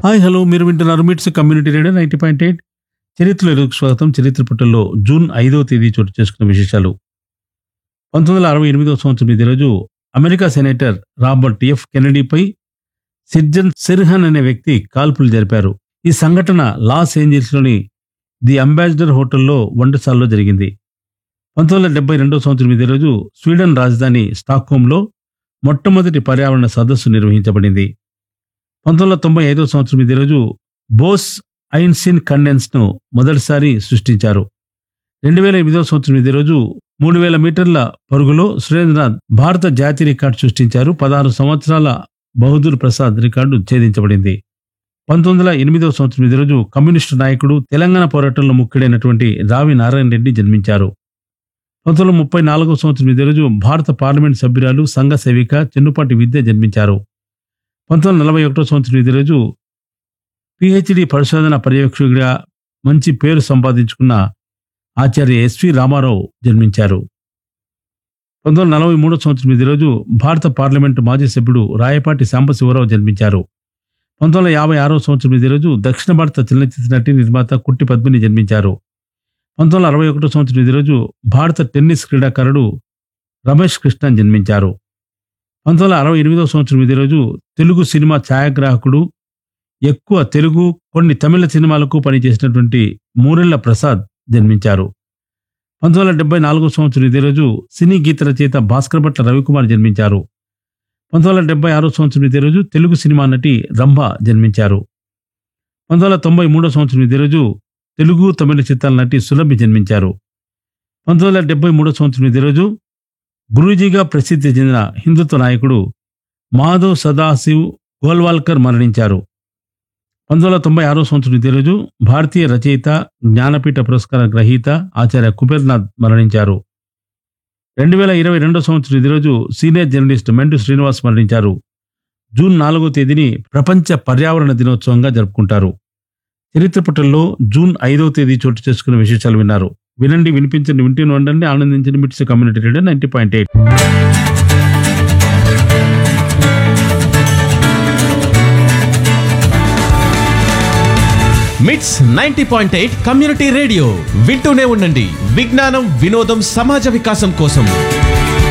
hi hello మీరు వింటున్నారు MITS community radio ninety point eight చరిత్రలో ఎరుగు స్వాగతం చరిత్ర పుటల్లో జూన్ ఐదవ తేదీ చోటు చేసుకున్న విశేషాలు పంతొమ్మిది వందల అరవై ఎనిమిదవ సంవత్సరం ఇదే రోజు అమెరికా సెనేటర్ రాబర్ట్ ఎఫ్ కెనడీపై సిర్జన్ సెర్హన్ అనే వ్యక్తి కాల్పులు జరిపారు ఈ సంఘటన లాస్ ఏంజల్స్లోని ది అంబాసిడర్ హోటల్లో వంటశాలలో జరిగింది పంతొమ్మిది వందల డెబ్బై రెండవ సంవత్సరం ఇదే రోజు స్వీడన్ రాజధాని స్టాక్హోమ్లో మొట్టమొదటి పర్యావరణ సదస్సు నిర్వహించబడింది పంతొమ్మిది వందల తొంభై ఐదో సంవత్సరం ఇదే రోజు బోస్ ఐన్సిన్ కండెన్స్ ను మొదటిసారి సృష్టించారు రెండు వేల ఎనిమిదో సంవత్సరం ఇదే రోజు మూడు వేల మీటర్ల పరుగులో సురేంద్రనాథ్ భారత జాతీయ రికార్డు సృష్టించారు పదహారు సంవత్సరాల బహదూర్ ప్రసాద్ రికార్డు ఛేదించబడింది పంతొమ్మిది వందల ఎనిమిదవ సంవత్సరం ఇదే రోజు కమ్యూనిస్టు నాయకుడు తెలంగాణ పోరాటంలో ముఖ్యుడైనటువంటి రావి నారాయణ రెడ్డి జన్మించారు పంతొమ్మిది వందల ముప్పై నాలుగో సంవత్సరం ఇదే రోజు భారత పార్లమెంట్ సభ్యురాలు సంఘ సేవిక చెన్నుపాటి విద్య జన్మించారు పంతొమ్మిది వందల నలభై ఒకటో సంవత్సరం ఇదే రోజు పిహెచ్డి పరిశోధన పర్యవేక్షకుడిగా మంచి పేరు సంపాదించుకున్న ఆచార్య ఎస్వి రామారావు జన్మించారు పంతొమ్మిది వందల నలభై మూడో సంవత్సరం ఇదే రోజు భారత పార్లమెంటు మాజీ సభ్యుడు రాయపాటి సాంబశివరావు జన్మించారు పంతొమ్మిది వందల యాభై ఆరో సంవత్సరం ఇదే రోజు దక్షిణ భారత చలనచిత్ర నటి నిర్మాత కుట్టి పద్మిని జన్మించారు పంతొమ్మిది వందల అరవై ఒకటో సంవత్సరం ఇదే రోజు భారత టెన్నిస్ క్రీడాకారుడు రమేష్ కృష్ణన్ జన్మించారు పంతొమ్మిది వందల అరవై ఎనిమిదవ సంవత్సరం ఇదే రోజు తెలుగు సినిమా ఛాయాగ్రాహకుడు ఎక్కువ తెలుగు కొన్ని తమిళ సినిమాలకు పనిచేసినటువంటి మూరెళ్ల ప్రసాద్ జన్మించారు పంతొమ్మిది వందల డెబ్బై నాలుగో సంవత్సరం ఇదే రోజు సినీ గీత రచయిత భాస్కర్ భట్ల రవికుమార్ జన్మించారు పంతొమ్మిది వందల డెబ్బై ఆరో సంవత్సరం ఇదే రోజు తెలుగు సినిమా నటి రంభ జన్మించారు పంతొమ్మిది వందల తొంభై మూడో సంవత్సరం ఇదే రోజు తెలుగు తమిళ చిత్రాల నటి సులభి జన్మించారు పంతొమ్మిది వందల డెబ్బై మూడో సంవత్సరం ఇదే రోజు గురూజీగా ప్రసిద్ధి చెందిన హిందుత్వ నాయకుడు మాధవ్ సదాశివ్ గోల్వాల్కర్ మరణించారు పంతొమ్మిది వందల తొంభై ఆరో సంవత్సరం ఇదే రోజు భారతీయ రచయిత జ్ఞానపీఠ పురస్కార గ్రహీత ఆచార్య కుబేర్నాథ్ మరణించారు రెండు వేల ఇరవై రెండో సంవత్సరం ఇదే రోజు సీనియర్ జర్నలిస్ట్ మెండు శ్రీనివాస్ మరణించారు జూన్ నాలుగో తేదీని ప్రపంచ పర్యావరణ దినోత్సవంగా జరుపుకుంటారు చరిత్ర పుటల్లో జూన్ ఐదవ తేదీ చోటు చేసుకున్న విశేషాలు విన్నారు వినండి వినిపించండి వింటూనే ఉండండి ఆనందించండి MITS community radio ninety point eight MITS ninety point eight community radio వింటూనే ఉండండి విజ్ఞానం వినోదం సమాజ వికాసం కోసం